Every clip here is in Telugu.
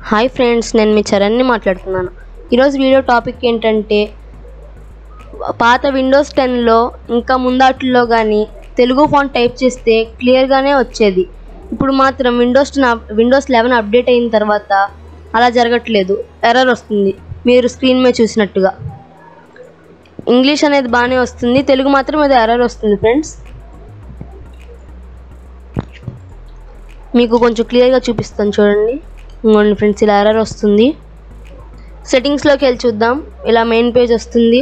హాయ్ ఫ్రెండ్స్ నేను మీ చరణ్ని మాట్లాడుతున్నాను ఈరోజు వీడియో టాపిక్ ఏంటంటే పాత విండోస్ టెన్లో ఇంకా ముందాటిలో కానీ తెలుగు ఫాంట్ టైప్ చేస్తే క్లియర్గానే వచ్చేది ఇప్పుడు మాత్రం Windows ten Windows eleven update అయిన తర్వాత అలా జరగట్లేదు ఎర్రర్ వస్తుంది మీరు స్క్రీన్ మీద చూసినట్టుగా ఇంగ్లీష్ అనేది బాగానే వస్తుంది తెలుగు మాత్రం ఏదో ఎర్రర్ వస్తుంది ఫ్రెండ్స్ మీకు కొంచెం క్లియర్గా చూపిస్తాను చూడండి ఇంకోండి ఫ్రెండ్స్ ఇలా ఎర్రర్ వస్తుంది సెట్టింగ్స్లోకి వెళ్ళి చూద్దాం ఇలా మెయిన్ పేజ్ వస్తుంది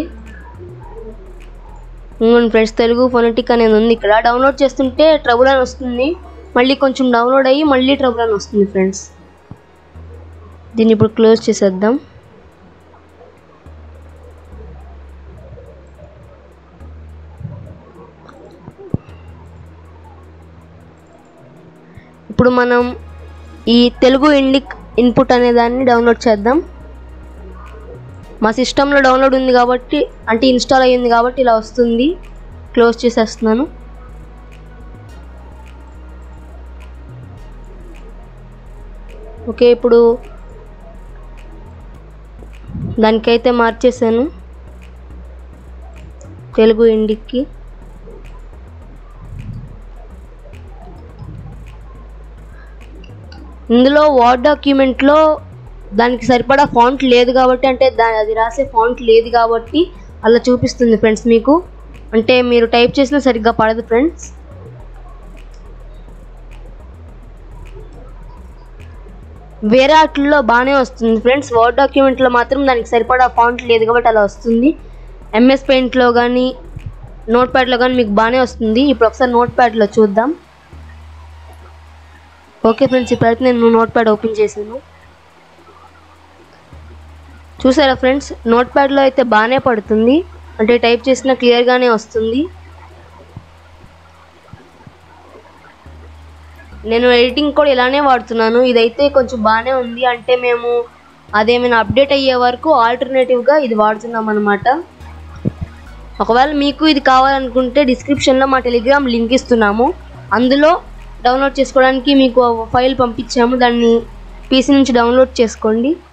ఇంకోండి ఫ్రెండ్స్ తెలుగు ఫొనెటిక్ అనేది ఉంది ఇక్కడ డౌన్లోడ్ చేస్తుంటే ట్రబుల్ అని వస్తుంది మళ్ళీ కొంచెం డౌన్లోడ్ అయ్యి మళ్ళీ ట్రబుల్ అని వస్తుంది ఫ్రెండ్స్ దీన్ని ఇప్పుడు క్లోజ్ చేసేద్దాం ఇప్పుడు మనం ఈ తెలుగు ఇండిక్ ఇన్పుట్ అనే దాన్ని డౌన్లోడ్ చేద్దాం మా సిస్టంలో డౌన్లోడ్ ఉంది కాబట్టి అంటే ఇన్స్టాల్ అయ్యింది కాబట్టి ఇలా వస్తుంది క్లోజ్ చేసేస్తున్నాను ఓకే ఇప్పుడు దానికైతే మార్చేసాను తెలుగు ఇండిక్కి ఇందులో వర్డ్ డాక్యుమెంట్లో దానికి సరిపడా ఫాంట్ లేదు కాబట్టి అంటే దా అది రాసే ఫాంట్ లేదు కాబట్టి అలా చూపిస్తుంది ఫ్రెండ్స్ మీకు అంటే మీరు టైప్ చేసినా సరిగ్గా పడదు ఫ్రెండ్స్ వేరే వాటిల్లో బాగానే వస్తుంది ఫ్రెండ్స్ వర్డ్ డాక్యుమెంట్లో మాత్రం దానికి సరిపడా ఫాంట్ లేదు కాబట్టి అలా వస్తుంది ఎంఎస్ పెయింట్లో కానీ నోట్ ప్యాడ్లో కానీ మీకు బాగానే వస్తుంది ఇప్పుడు ఒకసారి నోట్ ప్యాడ్లో చూద్దాం ఓకే ఫ్రెండ్స్ ఇప్పుడైతే నేను నోట్ ప్యాడ్ ఓపెన్ చేశాను చూసారా ఫ్రెండ్స్ నోట్ ప్యాడ్లో అయితే బాగానే పడుతుంది అంటే టైప్ చేసిన క్లియర్గానే వస్తుంది నేను ఎడిటింగ్ కూడా ఇలానే వాడుతున్నాను ఇదైతే కొంచెం బాగానే ఉంది అంటే మేము అదేమైనా అప్డేట్ అయ్యే వరకు ఆల్టర్నేటివ్గా ఇది వాడుతున్నాం అనమాట ఒకవేళ మీకు ఇది కావాలనుకుంటే డిస్క్రిప్షన్లో మా టెలిగ్రామ్ లింక్ ఇస్తున్నాము అందులో డౌన్లోడ్ చేసుకోవడానికి మీకు ఫైల్ పంపించాము దాన్ని పీసీ నుంచి డౌన్లోడ్ చేసుకోండి